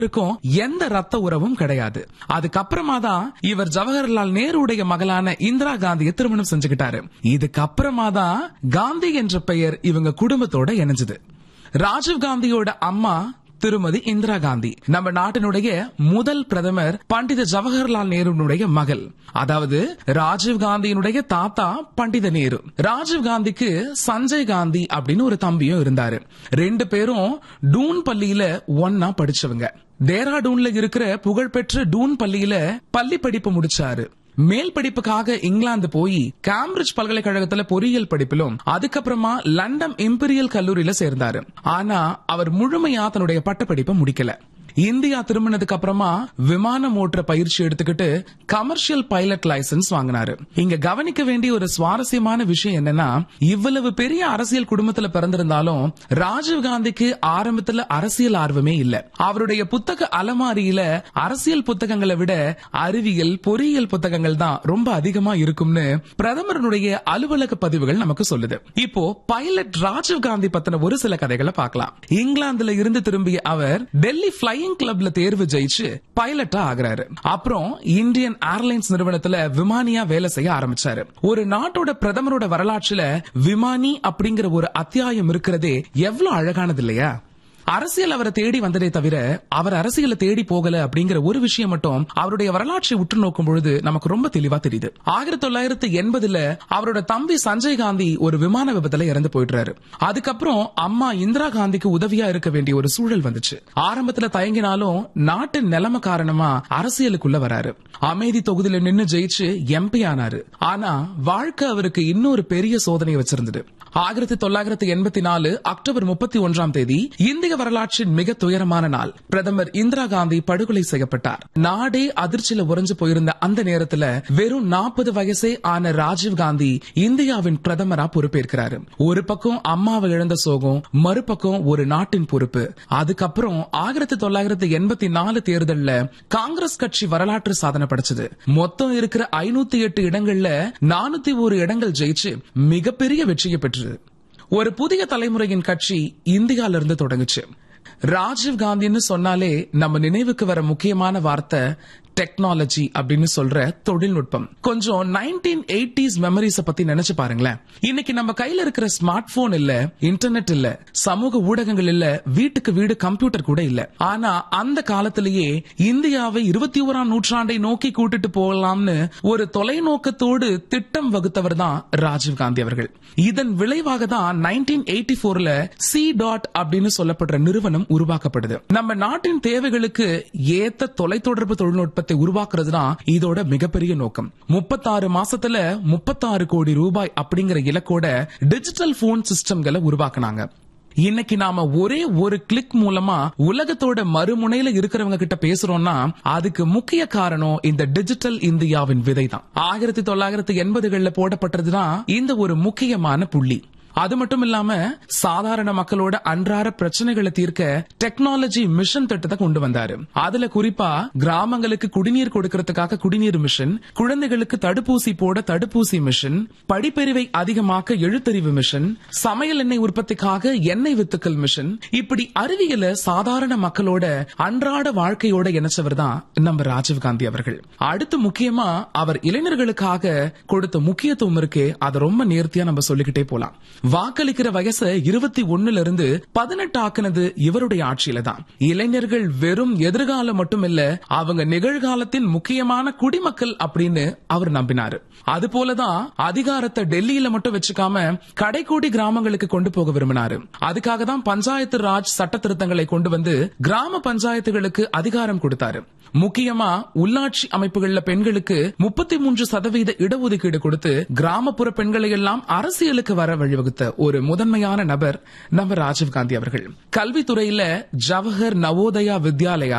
இருக்கும் எந்த ரத்த உறவும் கிடையாது அதுக்கப்புறமா தான் இவர் ஜவஹர்லால் நேருடைய மகளான இந்திரா காந்தியை திருமணம் செஞ்சுக்கிட்டாரு இதுக்கப்புறமா தான் காந்தி என்ற பெயர் இவங்க குடும்பத்தோட இணைஞ்சது ராஜீவ் காந்தியோட அம்மா திருமதி இந்திரா காந்தி நம்ம நாட்டினுடைய முதல் பிரதமர் பண்டித ஜவஹர்லால் நேருனுடைய மகள் அதாவது ராஜீவ் காந்தியினுடைய தாத்தா பண்டித நேரு ராஜீவ் காந்திக்கு சஞ்சய் காந்தி அப்படின்னு ஒரு தம்பியும் இருந்தாரு ரெண்டு பேரும் டூன் பள்ளியில ஒன்னா படிச்சவங்க டேராடூன்ல இருக்கிற புகழ்பெற்ற டூன் பள்ளியில பள்ளி படிப்பு முடிச்சாரு மேல் படிப்புக்காக இங்கிலாந்து போய் கேம்பிரிட்ஜ் பல்கலைக்கழகத்துல பொறியியல் படிப்பிலும் அதுக்கப்புறமா லண்டன் இம்பீரியல் கல்லூரியில சேர்ந்தாரு ஆனா அவர் முழுமையா தன்னுடைய பட்டப்படிப்பை முடிக்கல இந்தியா திரும்பினதுக்கு அப்புறமா விமானம் ஓட்டுற பயிற்சி எடுத்துக்கிட்டு கமர்ஷியல் பைலட் லைசன்ஸ் வாங்கினாரு இங்க கவனிக்க வேண்டிய ஒரு சுவாரஸ்யமான விஷயம் என்னன்னா இவ்வளவு பெரிய அரசியல் குடும்பத்துல பிறந்திருந்தாலும் ராஜீவ் காந்திக்கு ஆரம்பத்துல அரசியல் ஆர்வமே இல்ல அவருடைய புத்தக அலமாரியில அரசியல் புத்தகங்களை விட அறிவியல் பொறியியல் புத்தகங்கள் தான் ரொம்ப அதிகமா இருக்கும்னு பிரதமருடைய அலுவலக பதிவுகள் நமக்கு சொல்லுது இப்போ பைலட் ராஜீவ் காந்தி பத்தின ஒரு சில கதைகளை பார்க்கலாம் இங்கிலாந்துல இருந்து திரும்பிய அவர் டெல்லி பிளையிங் கிளப்ல தேர்வு ஜெயிச்சு பைலட்டா ஆகுறாரு அப்புறம் இந்தியன் ஏர்லைன்ஸ் நிறுவனத்துல விமானியா வேலை செய்ய ஆரம்பிச்சாரு ஒரு நாட்டோட பிரதமரோட வரலாற்றுல விமானி அப்படிங்கிற ஒரு அத்தியாயம் இருக்கிறதே எவ்வளவு அழகானது இல்லையா அரசியல் அவரை தேடி வந்ததே தவிர அவர் அரசியல தேடி போகல அப்படிங்கிற ஒரு விஷயம் மட்டும் அவருடைய வரலாற்றை உற்று நோக்கும் பொழுது நமக்கு ரொம்ப தெளிவா தெரியுது ஆயிரத்தி தொள்ளாயிரத்தி எண்பதுல அவரோட தம்பி சஞ்சய் காந்தி ஒரு விமான விபத்துல இறந்து போயிடுறாரு அதுக்கப்புறம் அம்மா இந்திரா காந்திக்கு உதவியா இருக்க வேண்டிய ஒரு சூழல் வந்துச்சு ஆரம்பத்துல தயங்கினாலும் நாட்டின் நிலைமை காரணமா அரசியலுக்குள்ள வராரு அமைதி தொகுதியில நின்னு ஜெயிச்சு எம்பி ஆனாரு ஆனா வாழ்க்கை அவருக்கு இன்னொரு பெரிய சோதனை வச்சிருந்தது ஆயிரத்தி தொள்ளாயிரத்தி எண்பத்தி நாலு அக்டோபர் முப்பத்தி ஒன்றாம் தேதி இந்திய வரலாற்றின் மிக துயரமான நாள் பிரதமர் இந்திரா காந்தி படுகொலை செய்யப்பட்டார் நாடே அதிர்ச்சியில உறைஞ்சு போயிருந்த அந்த நேரத்துல வெறும் நாற்பது வயசே ஆன ராஜீவ் காந்தி இந்தியாவின் பிரதமரா பொறுப்பேற்கிறாரு ஒரு பக்கம் அம்மாவை இழந்த சோகம் மறுபக்கம் ஒரு நாட்டின் பொறுப்பு அதுக்கப்புறம் ஆயிரத்தி தொள்ளாயிரத்தி எண்பத்தி நாலு தேர்தல்ல காங்கிரஸ் கட்சி வரலாற்று சாதனை படைச்சது மொத்தம் இருக்கிற ஐநூத்தி எட்டு இடங்கள்ல நானூத்தி ஒரு இடங்கள் ஜெயிச்சு மிகப்பெரிய வெற்றியை பெற்றது ஒரு புதிய தலைமுறையின் கட்சி இந்தியால இருந்து தொடங்குச்சு ராஜீவ் காந்தின்னு சொன்னாலே நம்ம நினைவுக்கு வர முக்கியமான வார்த்தை டெக்னாலஜி அப்படின்னு சொல்ற தொழில்நுட்பம் கொஞ்சம் நைன்டீன் எயிட்டிஸ் மெமரிஸ பத்தி நினைச்சு பாருங்களேன் இன்னைக்கு நம்ம கையில இருக்கிற ஸ்மார்ட் போன் இல்ல இன்டர்நெட் இல்ல சமூக ஊடகங்கள் இல்ல வீட்டுக்கு வீடு கம்ப்யூட்டர் கூட இல்ல ஆனா அந்த காலத்திலேயே இந்தியாவை இருபத்தி ஓராம் நூற்றாண்டை நோக்கி கூட்டிட்டு போகலாம்னு ஒரு தொலைநோக்கத்தோடு திட்டம் வகுத்தவர் தான் ராஜீவ் காந்தி அவர்கள் இதன் விளைவாக தான் நைன்டீன் எயிட்டி போர்ல சி டாட் அப்படின்னு சொல்லப்படுற நிறுவனம் உருவாக்கப்படுது நம்ம நாட்டின் தேவைகளுக்கு ஏத்த தொலைத்தொடர்பு தொழில்நுட்பத்தை உருவாக்குறது தான் இதோட மிகப்பெரிய நோக்கம் முப்பத்தாறு மாசத்துல முப்பத்தாறு கோடி ரூபாய் அப்படிங்கிற இலக்கோட டிஜிட்டல் போன் சிஸ்டம்களை உருவாக்குனாங்க இன்னைக்கு நாம ஒரே ஒரு கிளிக் மூலமா உலகத்தோட மறுமுனையில இருக்கிறவங்க கிட்ட பேசுறோம்னா அதுக்கு முக்கிய காரணம் இந்த டிஜிட்டல் இந்தியாவின் விதை தான் ஆயிரத்தி தொள்ளாயிரத்தி எண்பதுகள்ல போடப்பட்டதுதான் இந்த ஒரு முக்கியமான புள்ளி அது மட்டும் இல்லாம சாதாரண மக்களோட அன்றாட பிரச்சனைகளை தீர்க்க டெக்னாலஜி மிஷன் திட்டத்தை கொண்டு வந்தாரு அதுல குறிப்பா கிராமங்களுக்கு குடிநீர் கொடுக்கறதுக்காக குடிநீர் மிஷன் குழந்தைகளுக்கு தடுப்பூசி போட தடுப்பூசி மிஷன் படிப்பறிவை அதிகமாக்க எழுத்தறிவு மிஷன் சமையல் எண்ணெய் உற்பத்திக்காக எண்ணெய் வித்துக்கள் மிஷன் இப்படி அறிவியல சாதாரண மக்களோட அன்றாட வாழ்க்கையோட இணைச்சவர் தான் நம்ம ராஜீவ் காந்தி அவர்கள் அடுத்து முக்கியமா அவர் இளைஞர்களுக்காக கொடுத்த முக்கியத்துவம் இருக்கே அதை ரொம்ப நேர்த்தியா நம்ம சொல்லிக்கிட்டே போலாம் வாக்களிக்கிற வயசை இருபத்தி ஒண்ணுல இருந்து பதினெட்டு ஆக்குனது இவருடைய ஆட்சியில தான் இளைஞர்கள் வெறும் எதிர்காலம் மட்டும் இல்ல அவங்க நிகழ்காலத்தின் முக்கியமான குடிமக்கள் அப்படின்னு அவர் நம்பினாரு அது போலதான் அதிகாரத்தை டெல்லியில மட்டும் வச்சுக்காம கடைக்கோடி கிராமங்களுக்கு கொண்டு போக விரும்பினாரு அதுக்காக தான் பஞ்சாயத்து ராஜ் சட்ட திருத்தங்களை கொண்டு வந்து கிராம பஞ்சாயத்துகளுக்கு அதிகாரம் கொடுத்தாரு முக்கியமா உள்ளாட்சி அமைப்புகள்ல பெண்களுக்கு முப்பத்தி மூன்று சதவீத இடஒதுக்கீடு கொடுத்து கிராமப்புற பெண்களை எல்லாம் அரசியலுக்கு வர வழிவகுத்த ஒரு முதன்மையான நபர் நம்ம ராஜீவ் காந்தி அவர்கள் கல்வித்துறையில ஜவஹர் நவோதயா வித்யாலயா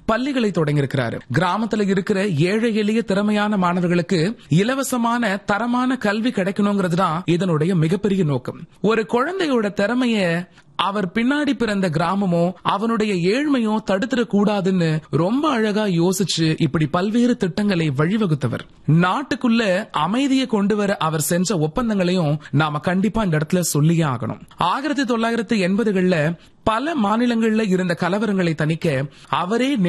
பள்ளிகளை தொடங்கியிருக்கிறாரு கிராமத்துல இருக்கிற ஏழை எளிய திறமையான மாணவர்களுக்கு இலவசமான தரமான கல்வி கிடைக்கணுங்கிறது தான் இதனுடைய மிகப்பெரிய நோக்கம் ஒரு குழந்தையோட திறமைய அவர் பின்னாடி பிறந்த கிராமமோ அவனுடைய ஏழ்மையோ தடுத்துட கூடாதுன்னு ரொம்ப அழகா யோசிச்சு இப்படி பல்வேறு திட்டங்களை வழிவகுத்தவர் நாட்டுக்குள்ள அமைதியை கொண்டு வர அவர் செஞ்ச ஒப்பந்தங்களையும் நாம கண்டிப்பா இந்த இடத்துல சொல்லியே ஆகணும் ஆயிரத்தி தொள்ளாயிரத்தி எண்பதுகள்ல பல மாநிலங்கள்ல இருந்த கலவரங்களை தணிக்க அவரே